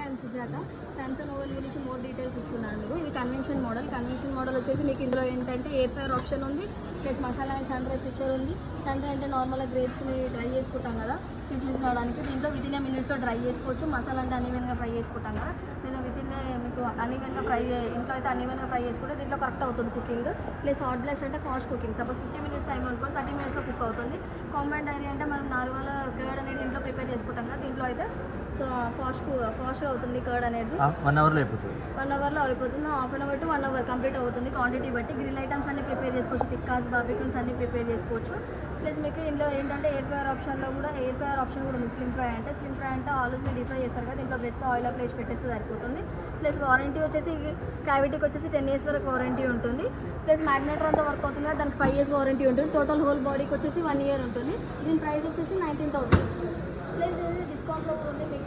I'm Sujatha Samsung oven గురించి more details ఇస్తున్నాను మీకు ఇది కన్వెన్షన్ మోడల్ కన్వెన్షన్ మోడల్ వచ్చేసి మీకు ఇందులో ఏంటంటే ఎయిర్ ఫ్రైర్ ఆప్షన్ ఉంది plus masala and sun dry feature ఉంది సన్ డ్రై అంటే నార్మల్గా గ్రేప్స్ని డ్రై చేసుకుంటాం కదా కిస్మిస్ కావడానికి దీంట్లో విత్ ఇన్ మినిట్స్లో డ్రై చేసుకోవచ్చు మసాలా అంటే అన్ఈవెన్గా ఫ్రై చేసుకుంటాం కదా నేను విత్ ఇన్ మీకు అన్ఈవెన్గా ఫ్రై ఇంట్లో అయితే అన్ఈవెన్గా ఫ్రై చేసుకుంటే దీంట్లో కరెక్ట్ అవుతుంది కుకింగ్ ప్లస్ హాట్ బ్లాస్ట్ అంటే fast cooking suppose fifty minutes time అనుకోండి థర్టీ మినిట్స్లో కుక్ అవుతుంది కాంబైన్ డైరీ అంటే మనం నార్మల్ కర్డ్ అనేది ఇంట్లో ప్రిపేర్ చేసుకుంటాం కదా దీంట్లో అయితే ఫాస్ట్ ఫాస్ట్గా అవుతుంది కర్డ్ అనేది వన్ అవర్లో అయిపోతుంది వన్ అవర్లో అయిపోతుంది half an hour to one hour complete అవుతుంది క్వాంటిటీ బట్టి గ్రిల్ ఐటమ్స్ అన్ని ప్రిపేర్ చేసుకోవచ్చు టిక్కాస్ బాబికన్స్ అన్ని ప్రిపేర్ చేసుకోవచ్చు ప్లస్ మీకు ఇందులో ఏంటంటే ఎయిర్ ఫ్రైయర్ ఆప్షన్లో కూడా ఎయిర్ ఫ్రైయర్ ఆప్షన్ కూడా ఉంది స్లిమ్ ఫ్రై అంటే స్లిమ్ ఫ్రై అంటే ఆలూస్ని డీప్ ఫ్రై చేస్తారు కదా దీంట్లో బ్రెస్ట్ ఆయిల్ ప్లేస్ పెట్టేస్తే సరిపోతుంది ప్లస్ వారంటీ వచ్చేసి క్యావిటీకి వచ్చేసి టెన్ ఇయర్స్ వరకు వారంటీ ఉంటుంది ప్లస్ మ్యాగ్నెటర్ అంతా వర్క్ అవుతుంది కదా దానికి ఫైవ్ ఇయర్స్ వారంటీ ఉంటుంది టోటల్ హోల్ బాడీకి వచ్చేసి వన్ ఇయర్ ఉంటుంది దీని ప్రైస్ వచ్చేసి నైన్టీన్ థౌసండ్ ప్లస్ ఇది డిస్కౌంట్లో కూడా ఉంది మీకు